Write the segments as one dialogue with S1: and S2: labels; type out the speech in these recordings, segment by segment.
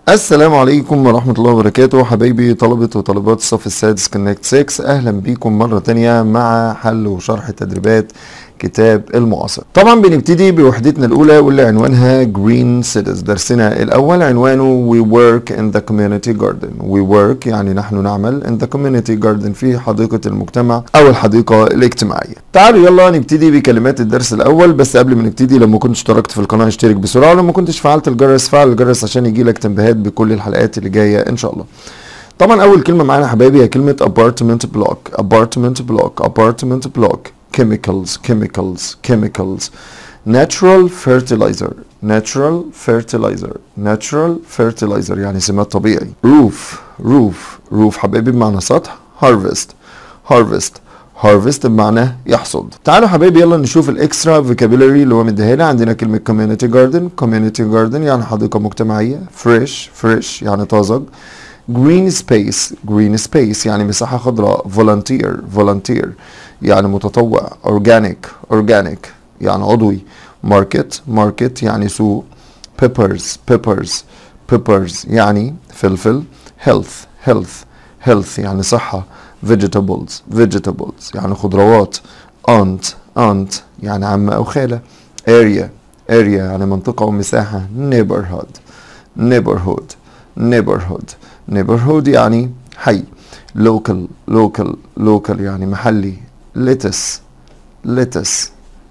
S1: السلام عليكم ورحمة الله وبركاته حبايبي طلبة وطالبات الصف السادس كونكت 6 أهلا بيكم مرة تانية مع حل وشرح تدريبات كتاب المعاصر طبعا بنبتدي بوحدتنا الأولى واللي عنوانها Green Cities درسنا الأول عنوانه We work in the community garden We work يعني نحن نعمل in the community garden في حديقة المجتمع أو الحديقة الاجتماعية تعالوا يلا نبتدي بكلمات الدرس الأول بس قبل ما نبتدي لما كنت اشتركت في القناة اشترك بسرعة ولما كنتش فعلت الجرس فعل الجرس عشان يجيلك تنبيهات بكل الحلقات اللي جاية إن شاء الله طبعا أول كلمة معانا حبايبي هي كلمة apartment block apartment block apartment block chemicals chemicals chemicals natural fertilizer natural fertilizer natural fertilizer يعني سماد طبيعي roof roof roof حبايبي بمعنى سطح harvest harvest harvest بمعنى يحصد تعالوا حبايبي يلا نشوف الاكسترا فوكابيلاري اللي هو مديها لنا عندنا كلمه community garden community garden يعني حديقه مجتمعيه fresh fresh يعني طازج green space green space يعني مساحه خضراء volunteer volunteer يعني متطوع organic organic يعني عضوي market market يعني سوق peppers peppers peppers يعني فلفل health health health يعني صحة vegetables vegetables يعني خضروات aunt aunt يعني عمة أو خالة area area يعني منطقة ومساحة neighborhood neighborhood neighborhood neighborhood يعني حي local local local يعني محلي lettuce lettuce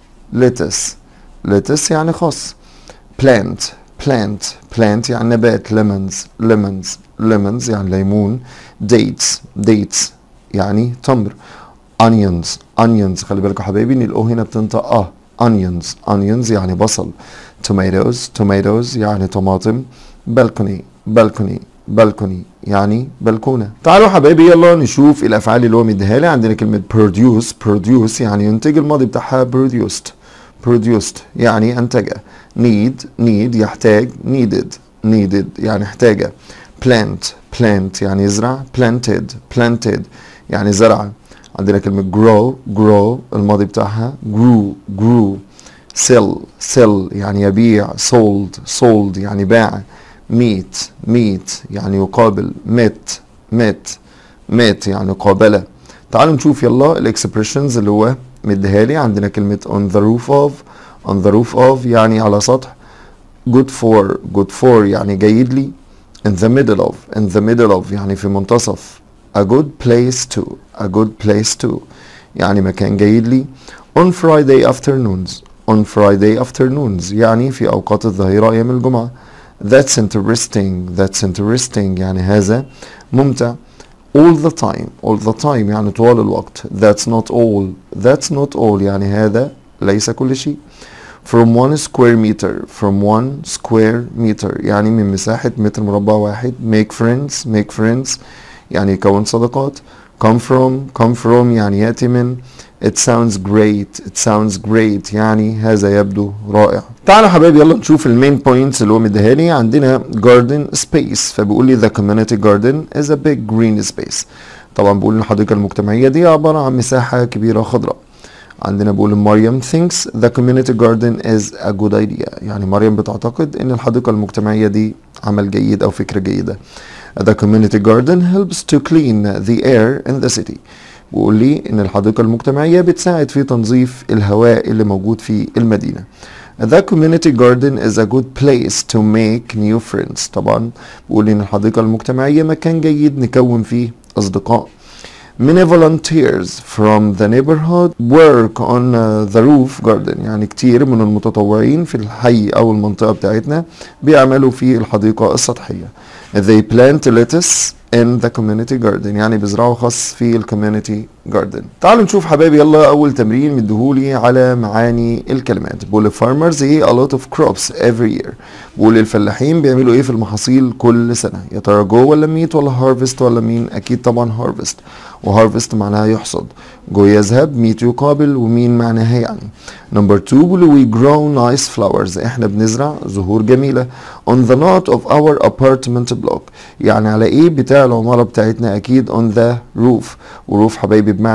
S1: lettuce lettuce يعني خاص plant plant plant يعني نبات lemons lemons lemons يعني ليمون dates dates يعني تمر onions onions خلي بالكوا حبايبي ان الاو هنا بتنطق اه onions onions يعني بصل tomatoes tomatoes يعني طماطم balcony balcony balcony يعني بلكونه تعالوا حبايبي يلا نشوف الافعال اللي هو مديها لي عندنا كلمه produce produce يعني ينتج الماضي بتاعها produced produced يعني انتج need need يحتاج needed needed يعني احتاج plant plant يعني يزرع planted planted يعني زرع عندنا كلمة grow grow الماضي بتاعها grew grew sell sell يعني يبيع sold sold يعني باع meet meet يعني يقابل met met met يعني قابلة تعالوا نشوف يلا الاكسبريشنز اللي هو مديها لي عندنا كلمة on the roof of on the roof of يعني على سطح good for good for يعني جيد لي in the middle of in the middle of يعني في منتصف a good place to a good place to يعني مكان جيد لي on Friday afternoons on Friday afternoons يعني في أوقات الظهيرة أيام الجمعة That's interesting that's interesting يعني هذا ممتع all the time all the time يعني طوال الوقت that's not all that's not all يعني هذا ليس كل شيء from one square meter from one square meter يعني من مساحة متر مربع واحد make friends make friends يعني يكون صداقات come from come from يعني يأتي من it sounds great it sounds great يعني هذا يبدو رائع تعالوا حبايبي يلا نشوف المين بوينتس اللي هو مديها لي عندنا garden space فبيقول لي the community garden is a big green space طبعا بيقول الحديقة المجتمعية دي عبارة عن مساحة كبيرة خضراء عندنا بيقول مريم thinks the community garden is a good idea يعني مريم بتعتقد ان الحديقة المجتمعية دي عمل جيد او فكرة جيدة the community garden helps to clean the air in the city بيقول لي ان الحديقة المجتمعية بتساعد في تنظيف الهواء اللي موجود في المدينة The community garden is a good place to make new friends طبعا بيقول لي ان الحديقة المجتمعية مكان جيد نكون فيه اصدقاء Many volunteers from the neighborhood work on uh, the roof garden يعني كتير من المتطوعين في الحي أو المنطقة بتاعتنا بيعملوا في الحديقة السطحية They plant lettuce in the community garden يعني بيزرعوا خاص في الكوميونتي جاردن تعالوا نشوف حبايبي يلا أول تمرين مديهولي على معاني الكلمات بقول farmers eat a lot of crops every year بقول الفلاحين بيعملوا ايه في المحاصيل كل سنة يا ترى جو ولا ميت ولا هارفست ولا مين أكيد طبعا هارفست وهارفست معناها يحصد جو يذهب ميت يقابل ومين معناها يعني نمبر 2 بيقولوا we grow nice flowers احنا بنزرع زهور جميلة on the lot of our apartment block يعني على ايه بتاع العمارة بتاعتنا اكيد on the roof وروف حبايبي بمعنى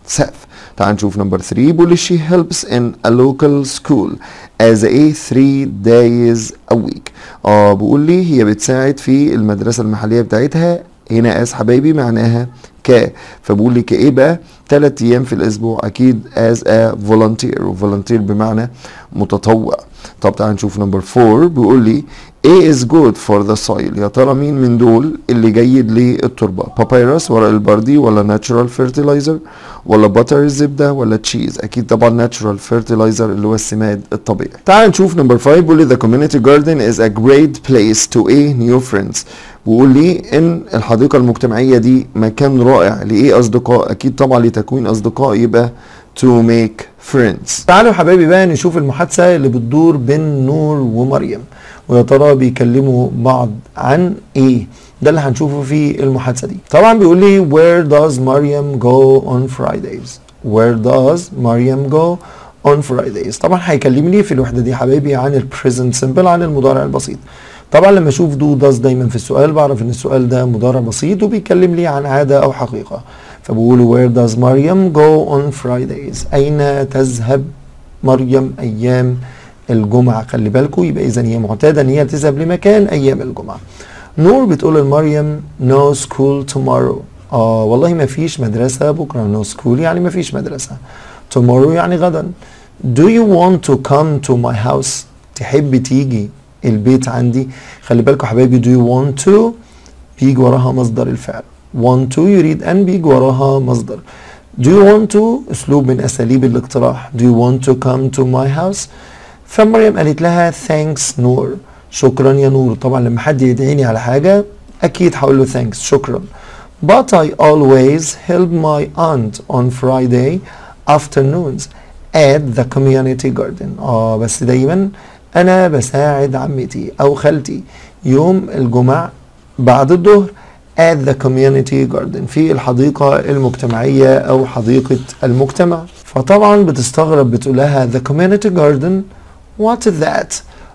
S1: سقف تعال نشوف نمبر 3 بيقول she helps in a local school as a 3 days a week اه بيقول لي هي بتساعد في المدرسة المحلية بتاعتها هنا as حبايبي معناها ك فبقول لي كايه بقى ثلاث ايام في الاسبوع اكيد as a volunteer وفولنتير بمعنى متطوع طب تعال نشوف نمبر 4 بيقول لي ايه is good for the soil يا ترى مين من دول اللي جيد للتربه بابيروس ورق البردي ولا natural fertilizer ولا باتر الزبده ولا تشيز اكيد طبعا natural fertilizer اللي هو السماد الطبيعي تعال نشوف نمبر 5 بيقول لي the community garden is a great place to a new friends بيقول لي ان الحديقه المجتمعيه دي مكان رائع لايه اصدقاء اكيد طبعا لتكوين اصدقاء يبقى to make friends تعالوا يا حبايبي بقى نشوف المحادثه اللي بتدور بين نور ومريم ويا ترى بيكلموا بعض عن ايه ده اللي هنشوفه في المحادثه دي طبعا بيقول لي where does مريم go on Fridays where does مريم go on Fridays طبعا هيكلمني في الوحده دي حبايبي عن البريزنت سمبل عن المضارع البسيط طبعا لما اشوف دو داز دايما في السؤال بعرف ان السؤال ده مضارع بسيط وبيتكلم لي عن عاده او حقيقه فبقول where does مريم go on Fridays اين تذهب مريم ايام الجمعه خلي بالكم يبقى اذا هي معتاده ان هي تذهب لمكان ايام الجمعه نور بتقول لمريم no school tomorrow اه والله ما فيش مدرسه بكره no school يعني ما فيش مدرسه tomorrow يعني غدا do you want to come to my house تحب تيجي البيت عندي خلي بالكم حبايبي do you want to بيجي وراها مصدر الفعل want to يريد ان بيجي وراها مصدر do you want to اسلوب من اساليب الاقتراح do you want to come to my house فمريم قالت لها thanks نور شكرا يا نور طبعا لما حد يدعيني على حاجه اكيد هقول له thanks شكرا but I always help my aunt on Friday afternoons at the community garden اه بس دايما انا بساعد عمتي او خالتي يوم الجمعة بعد الظهر at the community garden في الحديقة المجتمعية او حديقة المجتمع فطبعا بتستغرب بتقول لها the community garden what is that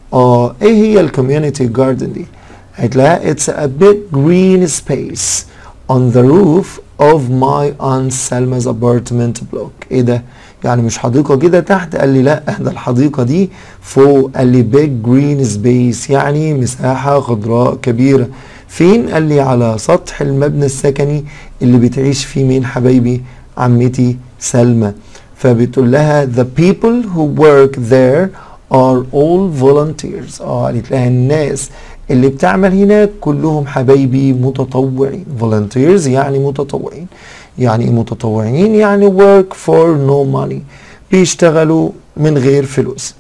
S1: اه ايه هي الكوميونتي جاردن دي قالت لها it's a big green space on the roof of my aunt Selma's apartment block ايه ده يعني مش حديقة كده تحت قال لي لا ده الحديقة دي فوق قال لي big green space يعني مساحة خضراء كبيرة فين قال لي على سطح المبنى السكني اللي بتعيش فيه مين حبايبي عمتي سلمى فبتقول لها the people who work there are all volunteers اه قالت لها الناس اللي بتعمل هناك كلهم حبايبي متطوعين volunteers يعني متطوعين يعني ايه متطوعين يعني work for no money بيشتغلوا من غير فلوس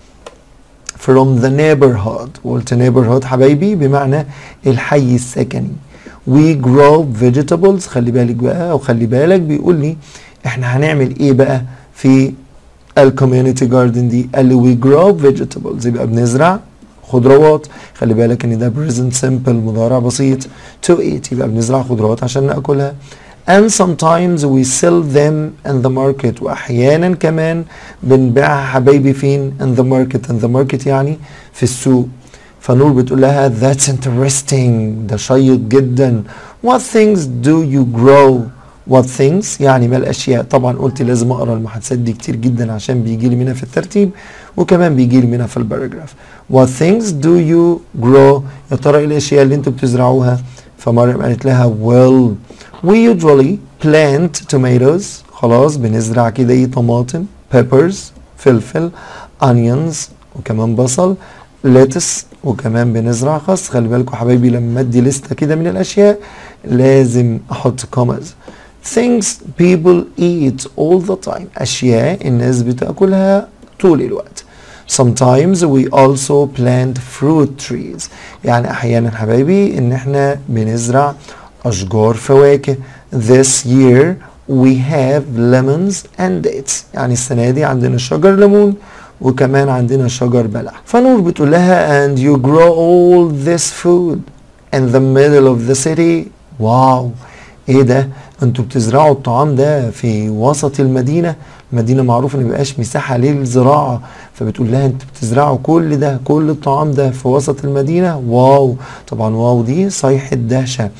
S1: from the neighborhood قلت neighborhood حبايبي بمعنى الحي السكني we grow vegetables خلي بالك بقى او خلي بالك بيقول لي احنا هنعمل ايه بقى في الكوميونتي جاردن دي قال لي we grow vegetables يبقى بنزرع خضروات خلي بالك ان ده present simple مضارع بسيط to eat يبقى بنزرع خضروات عشان ناكلها and sometimes we sell them in the market واحيانا كمان بنبيعها حبايبي فين in the market in the market يعني في السوق فنور بتقول لها that's interesting ده شيق جدا what things do you grow what things يعني ما الاشياء طبعا قلت لازم اقرا المحادثات دي كتير جدا عشان بيجي لي منها في الترتيب وكمان بيجي لي منها في الباراجراف what things do you grow يا ترى ايه الاشياء اللي انتوا بتزرعوها فمريم قالت لها well we usually plant tomatoes خلاص بنزرع كده ايه طماطم peppers فلفل onions وكمان بصل lettuce وكمان بنزرع خس خلي بالكم حبايبي لما ادي لستة كده من الاشياء لازم احط commas things people eat all the time اشياء الناس بتاكلها طول الوقت sometimes we also plant fruit trees يعني احيانا حبايبي ان احنا بنزرع اشجار فواكه this year we have lemons and dates يعني السنه دي عندنا شجر ليمون وكمان عندنا شجر بلح فنور بتقول لها and you grow all this food in the middle of the city واو ايه ده انتوا بتزرعوا الطعام ده في وسط المدينه المدينه معروف ان مبقاش مساحه للزراعه فبتقول لها انتوا بتزرعوا كل ده كل الطعام ده في وسط المدينه واو طبعا واو دي صيحه دهشه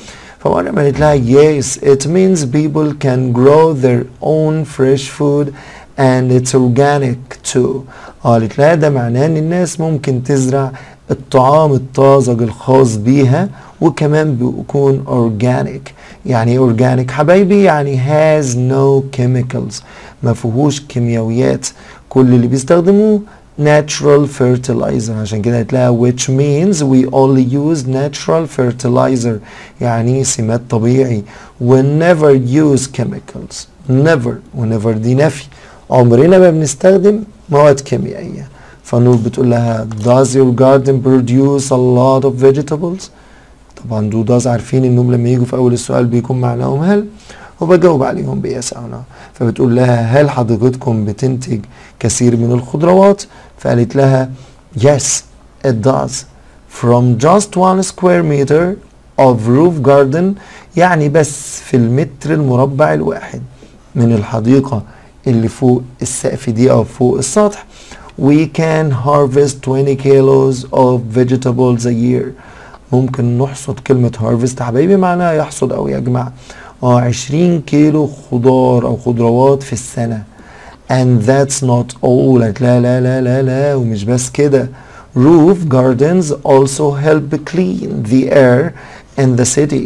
S1: فمريم قالت لها yes it means people can grow their own fresh food and it's organic too قالت لها ده معناه ان الناس ممكن تزرع الطعام الطازج الخاص بيها وكمان بيكون organic يعني ايه organic حبايبي يعني has no chemicals ما فيهوش كيميائيات كل اللي بيستخدموه natural fertilizer عشان كده قلت لها which means we only use natural fertilizer يعني سماد طبيعي we never use chemicals never whenever دي نفي عمرنا ما بنستخدم مواد كيميائية فنور بتقول لها does your garden produce a lot of vegetables طبعا دو does عارفين انهم لما يجوا في اول السؤال بيكون معناهم هل وبجاوب عليهم بيس او نو فبتقول لها هل حضرتكم بتنتج كثير من الخضروات فقالت لها yes it does from just one square meter of roof garden يعني بس في المتر المربع الواحد من الحديقة اللي فوق السقف دي او فوق السطح we can harvest 20 kilos of vegetables a year ممكن نحصد كلمة harvest حبايبي معناها يحصد او يجمع اه 20 كيلو خضار او خضروات في السنة and that's not all قالت لا لا لا لا لا ومش بس كده roof gardens also help clean the air in the city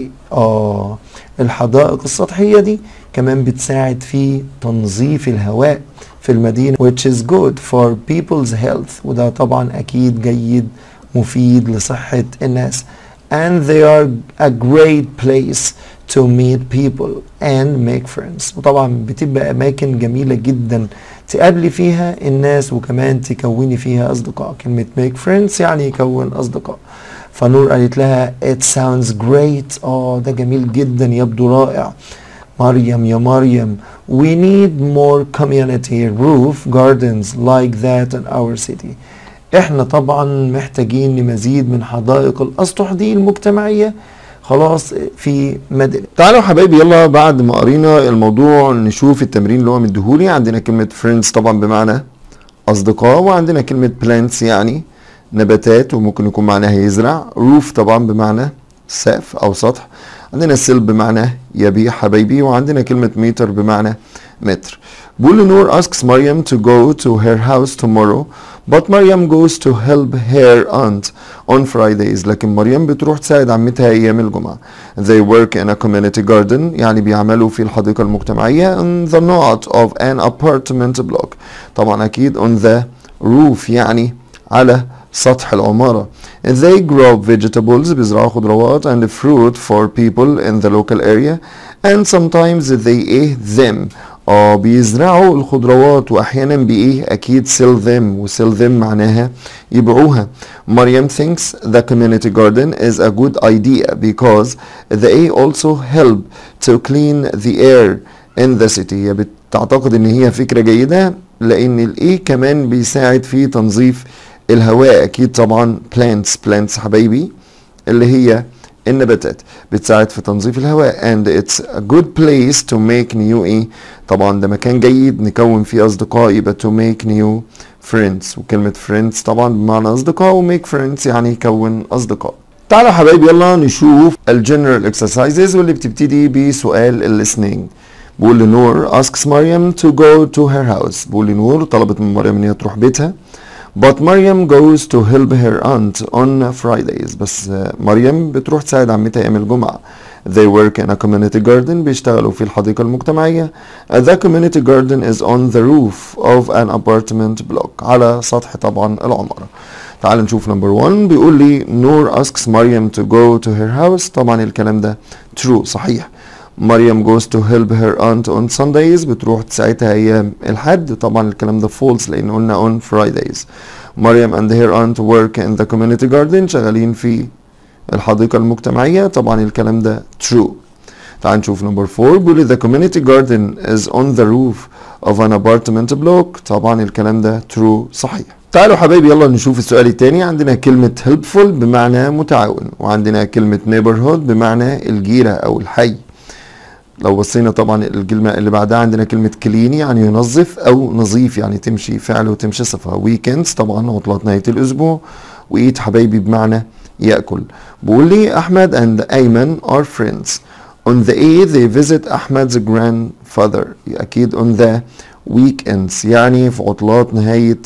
S1: اه الحدائق السطحية دي كمان بتساعد في تنظيف الهواء في المدينة which is good for people's health وده طبعا أكيد جيد مفيد لصحة الناس and they are a great place to meet people and make friends وطبعا بتبقى أماكن جميلة جدا تقابلي فيها الناس وكمان تكوني فيها أصدقاء كلمة make friends يعني يكون أصدقاء فنور قالت لها it sounds great اه ده جميل جدا يبدو رائع مريم يا مريم we need more community roof gardens like that in our city احنا طبعا محتاجين لمزيد من حدائق الاسطح دي المجتمعيه خلاص في مدينة تعالوا حبايبي يلا بعد ما قرينا الموضوع نشوف التمرين اللي هو مديهولي عندنا كلمة friends طبعا بمعنى أصدقاء وعندنا كلمة plants يعني نباتات وممكن يكون معناها يزرع roof طبعا بمعنى سقف أو سطح عندنا سيل بمعنى يبيع حبايبي وعندنا كلمة متر بمعنى متر بقول نور asks مريم to go to her house tomorrow but مريم goes to help her aunt on Fridays لكن مريم بتروح تساعد عمتها أيام الجمعة they work in a community garden يعني بيعملوا في الحديقة المجتمعية in the not of an apartment block طبعا أكيد on the roof يعني على سطح العمارة they grow vegetables بيزرعوا خضروات and fruit for people in the local area and sometimes they eat them اه بيزرعوا الخضروات واحيانا بايه اكيد sell them و sell them معناها يبيعوها مريم thinks the community garden is a good idea because they also help to clean the air in the city هي بتعتقد ان هي فكرة جيدة لان الايه كمان بيساعد في تنظيف الهواء اكيد طبعا plants plants حبايبي اللي هي النباتات بتساعد في تنظيف الهواء and it's a good place to make new ايه طبعا ده مكان جيد نكون فيه اصدقاء يبقى to make new friends وكلمة friends طبعا بمعنى اصدقاء و make friends يعني يكون اصدقاء تعالوا يا حبايبي يلا نشوف الجنرال exercises واللي بتبتدي بسؤال listening بقول لنور asks مريم to go to her house بقول لنور طلبت من مريم ان هي تروح بيتها But مريم goes to help her aunt on Fridays بس مريم بتروح تساعد عمتها أيام الجمعة They work in a community garden بيشتغلوا في الحديقة المجتمعية The community garden is on the roof of an apartment block على سطح طبعا العمارة تعال نشوف نمبر 1 بيقول لي نور asks مريم to go to her house طبعا الكلام ده true صحيح مريم goes to help her aunt on Sundays بتروح تساعدها أيام الحد طبعا الكلام ده false لأن قلنا on Fridays مريم and her aunt work in the community garden شغالين في الحديقة المجتمعية طبعا الكلام ده true تعال نشوف نمبر 4 بيقول the community garden is on the roof of an apartment block طبعا الكلام ده true صحيح تعالوا حبايبي يلا نشوف السؤال التاني عندنا كلمة helpful بمعنى متعاون وعندنا كلمة neighborhood بمعنى الجيرة أو الحي لو بصينا طبعا الكلمة اللي بعدها عندنا كلمة كلين يعني ينظف أو نظيف يعني تمشي فعل وتمشي صفة ويكندز طبعا عطلات نهاية الأسبوع وإيت حبايبي بمعنى يأكل بقول لي أحمد and أيمن are friends on the A they visit أحمد's grandfather أكيد on the weekends يعني في عطلات نهاية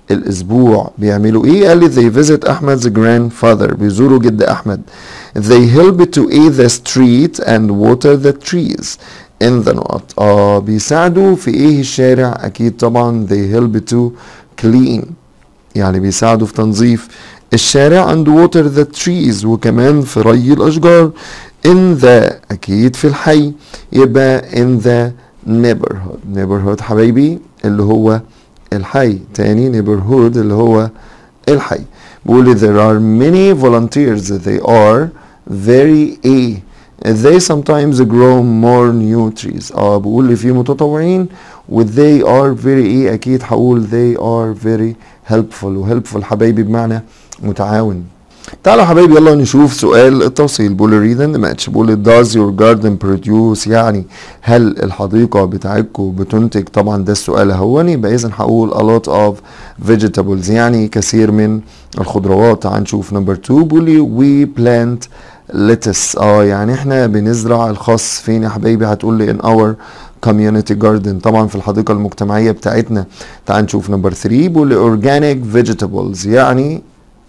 S1: الأسبوع بيعملوا إيه؟ قال لي they visit أحمد's grandfather بيزوروا جد أحمد they help to aid the street and water the trees in the نقط آه بيساعدوا في إيه الشارع؟ أكيد طبعا they help to clean يعني بيساعدوا في تنظيف الشارع and water the trees وكمان في ري الأشجار in the أكيد في الحي يبقى in the neighborhood neighborhood حبايبي اللي هو الحي تاني neighborhood اللي هو الحي بيقول there are many volunteers they are very a they sometimes grow more new trees اه بقول لي في متطوعين و they are very ايه اكيد هقول they are very helpful و helpful حبايبي بمعنى متعاون تعالوا حبايبي يلا نشوف سؤال التوصيل بقول read and match بقول does your garden produce يعني هل الحديقة بتاعتكم بتنتج طبعا ده السؤال اهوني يبقى اذا هقول a lot of vegetables يعني كثير من الخضروات تعال نشوف نمبر 2 بيقول لي we plant lettuce اه يعني احنا بنزرع الخس فين يا حبايبي هتقول لي in our community garden طبعا في الحديقة المجتمعية بتاعتنا تعال نشوف نمبر 3 بيقول لي organic vegetables يعني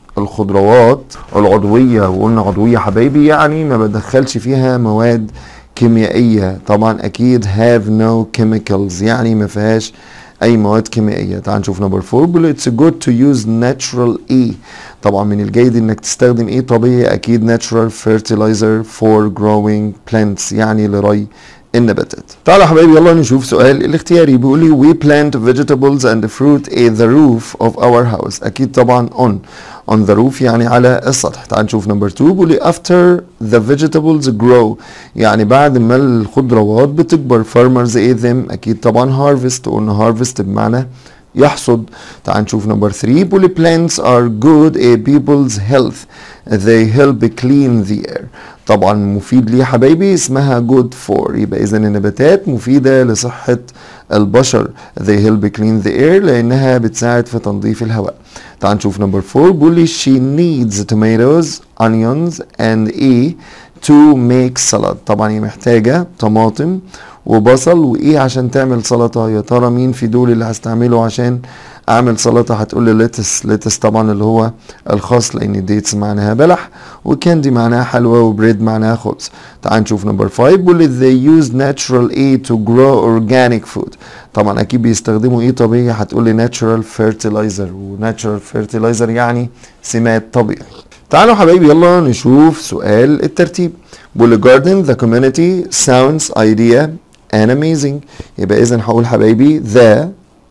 S1: الخضروات العضوية وقلنا عضوية حبايبي يعني ما بدخلش فيها مواد كيميائية طبعا اكيد have no chemicals يعني ما فيهاش اي مواد كيميائية تعال نشوف نمبر 4 بيقول it's good to use natural E طبعا من الجيد انك تستخدم ايه طبيعي اكيد natural fertilizer for growing plants يعني لري النباتات تعالوا يا حبايبي يلا نشوف سؤال الاختياري بيقول لي we plant vegetables and fruit in the roof of our house اكيد طبعا on on the roof يعني على السطح تعال نشوف نمبر 2 بيقول لي after the vegetables grow يعني بعد ما الخضروات بتكبر farmers eat them اكيد طبعا harvest قلنا harvest بمعنى يحصد تعال نشوف نمبر 3 بيقول لي plants are good a people's health they help clean the air طبعا مفيد ليه يا حبايبي اسمها good for يبقى اذا النباتات مفيدة لصحة البشر they help clean the air لانها بتساعد في تنظيف الهواء تعال نشوف نمبر 4 بيقول لي she needs tomatoes onions and a to make salad طبعا هي محتاجة طماطم وبصل وايه عشان تعمل سلطة يا ترى مين في دول اللي هستعمله عشان اعمل سلطة هتقول لي ليتس ليتس طبعا اللي هو الخاص لان ديتس معناها بلح وكاندي معناها حلوى وبريد معناها خبز تعال نشوف نمبر 5 بيقول لي they use natural A to grow organic food طبعا اكيد بيستخدموا ايه طبيعي هتقول لي natural fertilizer وناتشرال fertilizer يعني سماد طبيعي تعالوا حبايبي يلا نشوف سؤال الترتيب بيقول لي garden the community sounds idea and amazing يبقى اذا هقول حبايبي the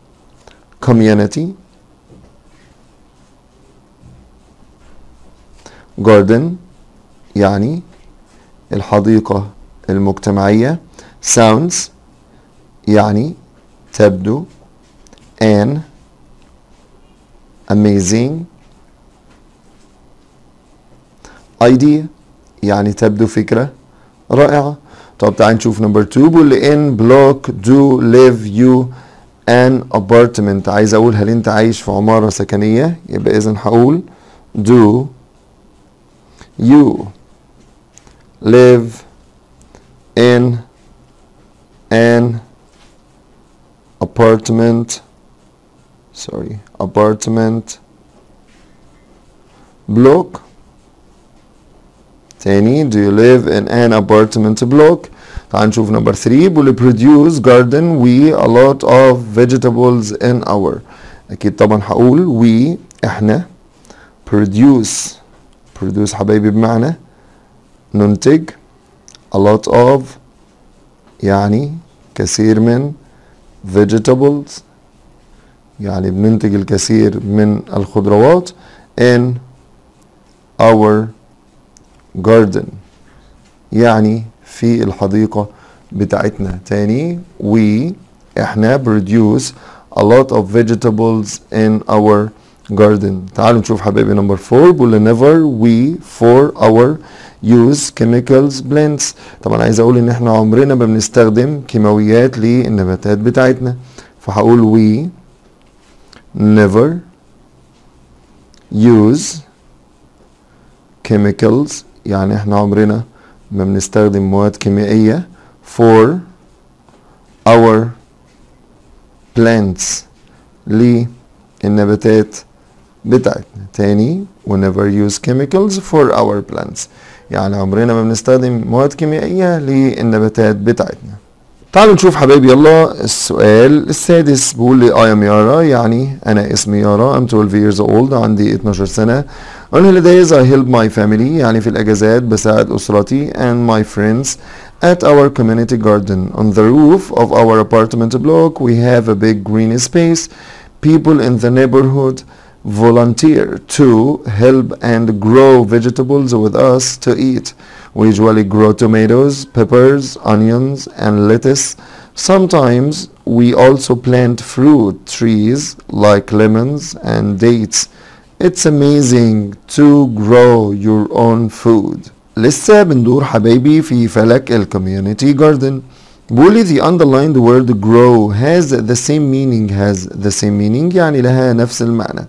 S1: community garden يعني الحديقة المجتمعية sounds يعني تبدو and amazing idea يعني تبدو فكرة رائعة طب تعال نشوف نمبر 2 بيقول لي in block do live you an apartment عايز اقول هل انت عايش في عمارة سكنية يبقى اذا هقول do you live in an apartment sorry apartment block تاني do you live in an apartment block تعال نشوف نمبر 3 بيقول produce garden we a lot of vegetables in our اكيد طبعا هقول we احنا produce produce حبايبي بمعنى ننتج a lot of يعني كثير من vegetables يعني بننتج الكثير من الخضروات in our garden يعني في الحديقة بتاعتنا تاني we احنا produce a lot of vegetables in our garden تعالوا نشوف حبايبي نمبر 4 بيقول never we for our use chemicals plants طبعا عايز اقول ان احنا عمرنا ما بنستخدم كيماويات للنباتات بتاعتنا فهقول we never use chemicals يعني احنا عمرنا ما بنستخدم مواد كيميائية for our plants للنباتات بتاعتنا تاني we never use chemicals for our plants يعني عمرنا ما بنستخدم مواد كيميائية للنباتات بتاعتنا تعالوا نشوف حبايبي يلا السؤال السادس بيقول لي I am يارا يعني أنا اسمي يارا I'm 12 years old عندي 12 سنة On holidays I help my family يعني في الأجازات بساعد أسرتي and my friends at our community garden. On the roof of our apartment block we have a big green space. People in the neighborhood volunteer to help and grow vegetables with us to eat. We usually grow tomatoes, peppers, onions, and lettuce. Sometimes we also plant fruit trees like lemons and dates. It's amazing to grow your own food. لسه بندور حبايبي في فلك الكوميونيتي جاردن بيقول the underlined word grow has the same meaning has the same meaning يعني لها نفس المعنى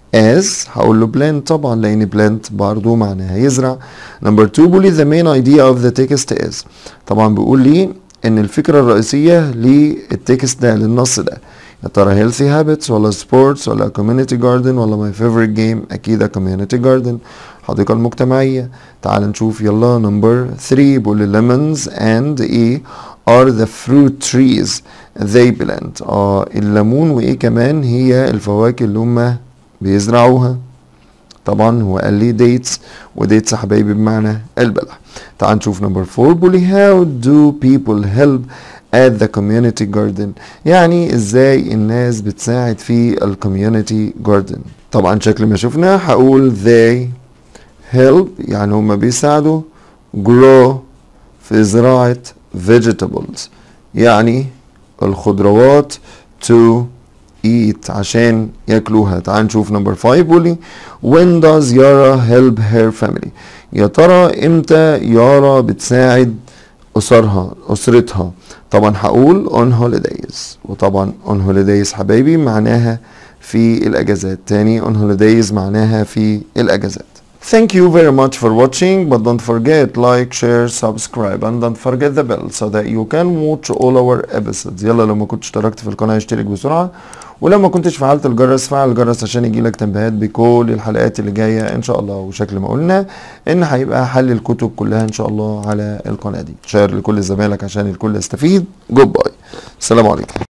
S1: as هقول له plant طبعا لان plant برضه معناها يزرع نمبر 2 بيقول لي the main idea of the text is طبعا بيقول لي ان الفكره الرئيسيه للتكست ده للنص ده يا ترى healthy habits ولا sports ولا community garden ولا my favorite game اكيد community garden الحديقة المجتمعية تعال نشوف يلا نمبر 3 بيقول لي lemons and ايه are the fruit trees they plant اه الليمون وايه كمان هي الفواكه اللي هم بيزرعوها طبعا هو قال لي dates وديتس يا حبايبي بمعنى البلح تعال نشوف نمبر 4 بيقول لي how do people help at the community garden يعني ازاي الناس بتساعد في الكوميونتي جاردن طبعا شكل ما شفنا هقول they help يعني هما بيساعدوا grow في زراعة vegetables يعني الخضروات to eat عشان ياكلوها تعال نشوف نمبر 5 بيقول when does Yara help her family يا ترى امتى يارا بتساعد اسرها اسرتها طبعا هقول on holidays وطبعا on holidays حبايبي معناها في الاجازات تاني on holidays معناها في الاجازات Thank you very much for watching but don't forget like, share, subscribe and don't forget the bell so that you can watch all our episodes يلا لو ما كنت اشتركت في القناة اشترك بسرعة ولو ما كنتش فعلت الجرس فعل الجرس عشان يجيلك تنبيهات بكل الحلقات اللي جاية ان شاء الله وشكل ما قلنا ان هيبقى حل الكتب كلها ان شاء الله على القناة دي شير لكل زمايلك عشان الكل يستفيد جود باي السلام عليكم